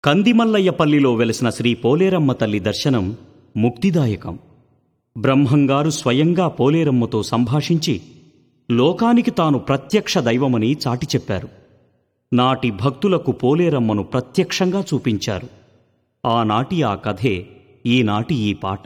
కందిమల్లయ్యపల్లిలో వెలసిన శ్రీ పోలేరమ్మ తల్లి దర్శనం ముక్తిదాయకం బ్రహ్మంగారు స్వయంగా పోలేరమ్మతో సంభాషించి లోకానికి తాను ప్రత్యక్ష దైవమని చాటి చెప్పారు నాటి భక్తులకు పోలేరమ్మను ప్రత్యక్షంగా చూపించారు ఆనాటి ఆ కథే ఈనాటి ఈ పాట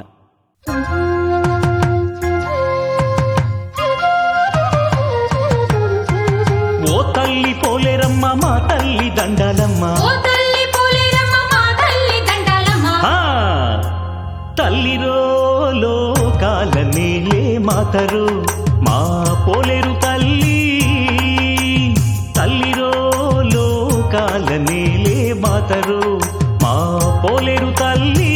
ఓ తల్లి పోలేరమ్మ మా తల్లి దండాలమ్మ ఓ తల్లి పోలేరమ్మ మా తల్లి దండాలమ్మ ఆ, తల్లిరో లోకాల నీలే మాతరు మా పోలేరు తల్లి తల్లిరో లోకాల నీలే మాతరు మా పోలేరు తల్లి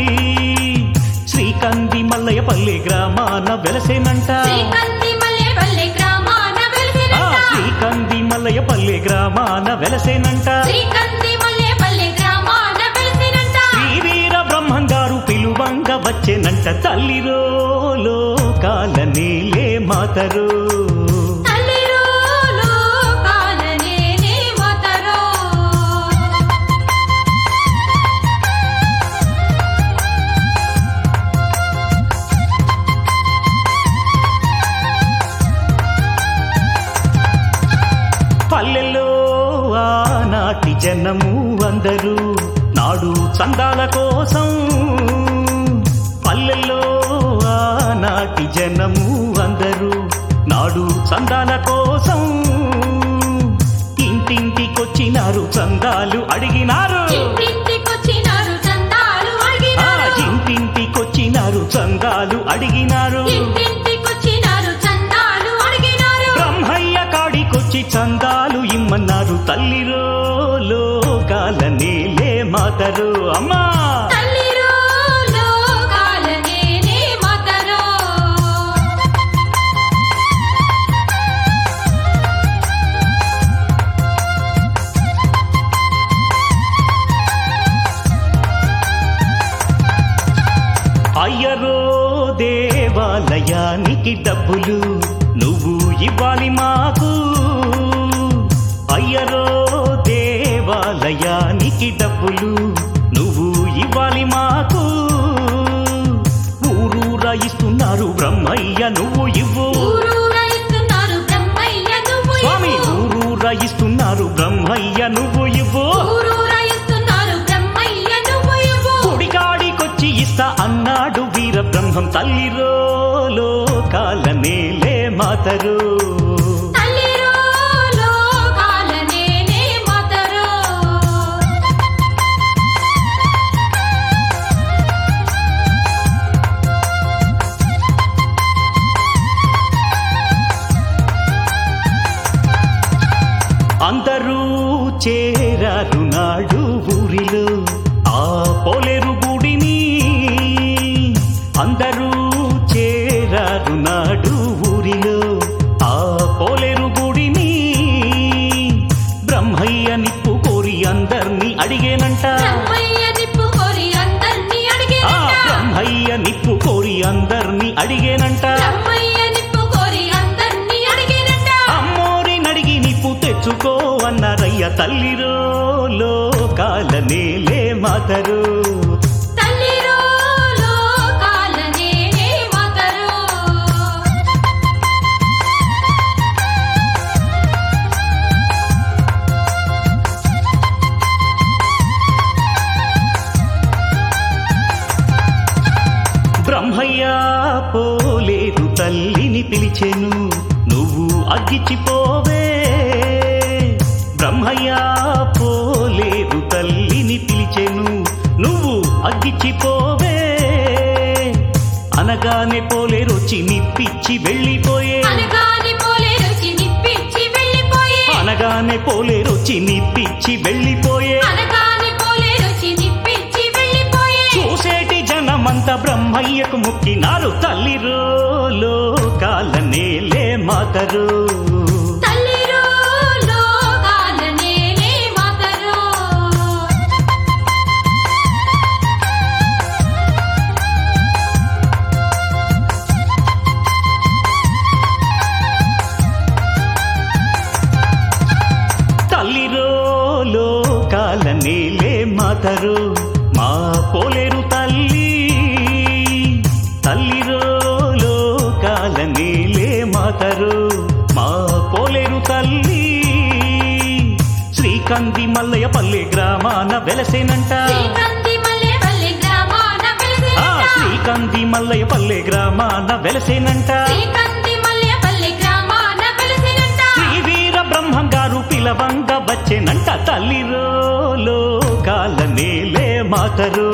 శ్రీకంది మల్లయ్య పల్లె గ్రామాన వెలసేనంట శ్రీకంది మల్లెపల్లి గ్రామాన ఆ, వెలిసినంట శ్రీకంది మల్లయ్య పల్లె గ్రామాన వెలసేనంట శ్రీకంది మల్లెపల్లి గ్రామాన వెలిసినంట శ్రీ వీర బ్రహ్మంగారు పిలువంగ వచ్చేనంట తల్లిరో లోకాల నీలే మాతరు తల్లిరో లోకాల నేనే మాతరో పల్లెల్లో ఆనాటి జనము అందరూ నాడు చందాల కోసం పల్లెల్లో ఆనాటి జనము అందరూ నాడు చందాల కోసం ఇంటింటికొచ్చినారు చందాలు అడిగినారు ఇంటింటికొచ్చినారు చందాలు ఆ అడిగినారు ఇంటింటికొచ్చినారు చందాలు అడిగినారు ఇంటింటికొచ్చినారు చందాలు అడిగినారు బ్రహ్మయ్య కాడికొచ్చి చందాలు ఇమ్మన్నారు తల్లిరో లోకాల నీలే మాతరు అమ్మా తల్లిరో లోకాల నేనే మాతరో అయ్యరో దేవాలయానికి డబ్బులు నువ్వు ఇవ్వాలి మాకు అయ్యరో దేవాలయానికి డబ్బులు నువ్వు ఇవ్వాలి మాకు ఊరూరా ఇస్తున్నారు బ్రహ్మయ్య నువ్వు ఇవ్వు ఊరూరా ఇస్తున్నారు బ్రహ్మయ్య నువ్వు స్వామి ఇవ్వు. ఊరూరా ఇస్తున్నారు బ్రహ్మయ్య నువ్వు ఇవ్వు ఊరూరా ఇస్తున్నారు బ్రహ్మయ్య నువ్వు ఇవ్వు. గుడికాడికొచ్చి ఇస్తా అన్నాడు వీర బ్రహ్మం తల్లిరో లోకాల నేలే మాతరు తల్లిరో లోకాల నేనే మాతరో అందరూ చేరారు నాడు ఊరిలో ఆ పోలేరు గుడిని అందరూ చేరారు నాడు ఊరిలో ఆ పోలేరు గుడిని బ్రహ్మయ్య నిప్పు కోరి అందర్నీ అడిగేనంట బ్రహ్మయ్య నిప్పు కోరి అందర్నీ ఆ అడిగేనంట బ్రహ్మయ్య నిప్పు కోరి అందర్నీ అడిగేనంట బ్రహ్మయ్య నిప్పు కోరి అందర్నీ అడిగేనంట అమ్మోరి నడిగి నిప్పు తెచ్చుకో అన్నారయ్య తల్లిరో లోకాల నేలే మాతరు తల్లిరో లోకాల నేనే మాతరో బ్రహ్మయ్య పోలేదు తల్లిని పిలిచెను నువ్వు అగ్గిచ్చిపోవే బ్రహ్మయ్య పోలేదు తల్లిని పిలిచెను నువ్వు అగ్గిచ్చిపోవే అనగానే పోలేరొచ్చి నిప్పిచ్చి వెళ్ళిపోయే అనగాని పోలే రుచి నిప్పించి వెళ్ళిపోయే అనగానే పోలేరొచ్చి నిప్పిచ్చి వెళ్ళిపోయే అనగాని పోలే రుచి నిప్పించి వెళ్ళిపోయే చూసేటి జనమంత బ్రహ్మయ్యకు ముక్కినారు తల్లిరో లోకాల నేలే మాతరు తల్లిరో లోకాల నేనే మాతరో తల్లిరో లోకాల నేలే మా మాతరు మా పోలేరు తల్లి తల్లిరో లోకాల నీలే మాతరు మా పోలేరు తల్లి శ్రీకంది మల్లయ్య పల్లె గ్రామాన వెలసేనంట శ్రీకంది మల్లెపల్లి గ్రామాన ఆ వెలిసినంట. శ్రీకంది మల్లయ్య పల్లె గ్రామాన వెలసేనంట శ్రీకంది మల్లెపల్లి గ్రామాన వెలిసినంట. శ్రీ వీర బ్రహ్మం గారు పిలవంగ వచ్చేనంట తల్లిరో లోకాల నేలే మాతరు